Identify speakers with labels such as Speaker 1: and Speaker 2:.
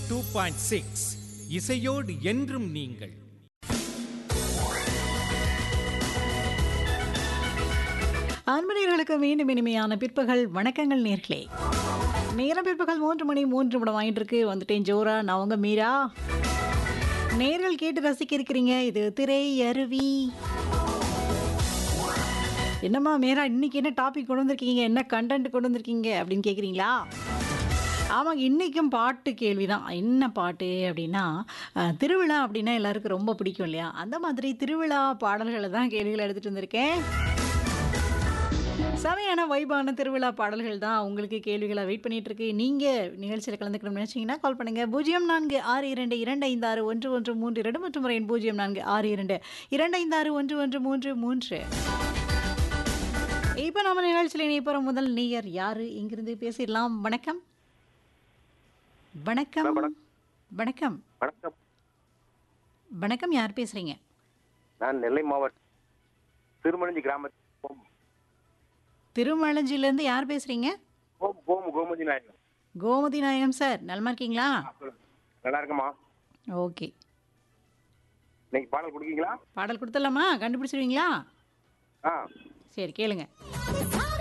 Speaker 1: two point six இசையோடு என்றும் நீங்கள்
Speaker 2: அன்பனர்களுக்கு மீண்டும் இனிமையான பிற்பகல் வணக்கங்கள் நேர்களே நேரம் பிற்பகல் மூன்று மணி மூன்று நிமிடம் ஆயிட்டு இருக்கு வந்துட்டேன் ஜோரா நான் உங்க மீரா நேர்கள் கேட்டு ரசிக்க இருக்கிறீங்க இது திரை அருவி என்னம்மா மீரா இன்னைக்கு என்ன டாபிக் கொண்டு வந்திருக்கீங்க என்ன கண்டென்ட் கொண்டு வந்திருக்கீங்க அப்படின்னு கேட்குறீங்களா ஆமாங்க இன்றைக்கும் பாட்டு கேள்வி தான் என்ன பாட்டு அப்படின்னா அஹ், திருவிழா அப்படின்னா எல்லாருக்கும் ரொம்ப பிடிக்கும் இல்லையா அந்த மாதிரி திருவிழா பாடல்களை தான் கேள்விகள் எடுத்துகிட்டு வந்திருக்கேன் செமையான வைபான திருவிழா பாடல்கள் தான் உங்களுக்கு கேள்விகளை வெயிட் பண்ணிட்டு இருக்கு நீங்க நிகழ்ச்சியில் கலந்துக்கணும்னு நினைச்சீங்கன்னா கால் பண்ணுங்க பூஜ்ஜியம் நான்கு ஆறு இரண்டு இரண்டு ஐந்து ஆறு ஒன்று ஒன்று மூன்று இரண்டு மற்றும் முறை எண் பூஜ்ஜியம் நான்கு ஆறு இரண்டு இரண்டு ஐந்து ஆறு ஒன்று ஒன்று மூன்று மூன்று இப்போ நம்ம நிகழ்ச்சியில் இணைப்போற முதல் நேயர் யாரு இங்கிருந்து பேசிடலாம் வணக்கம் வணக்கம் வணக்கம்
Speaker 3: வணக்கம்
Speaker 2: வணக்கம் யார் பேசுறீங்க
Speaker 3: நான் நெல்லை மாவட்டம் திருமணஞ்சி கிராமத்தில் கோம்
Speaker 2: திருமலஞ்சிலேருந்து யார் பேசுறீங்க
Speaker 3: கோம் கோம் கோமதி நாயகம்
Speaker 2: கோமதி நாயகம் சார் நலமா இருக்கீங்களா
Speaker 3: நல்லா இருக்கமா
Speaker 2: ஓகே
Speaker 3: இன்னைக்கு பாடல் கொடுக்கீங்களா
Speaker 2: பாடல் கொடுத்துடலாமா கண்டுபிடிச்சிருவீங்களா
Speaker 3: ஆ
Speaker 2: சரி கேளுங்க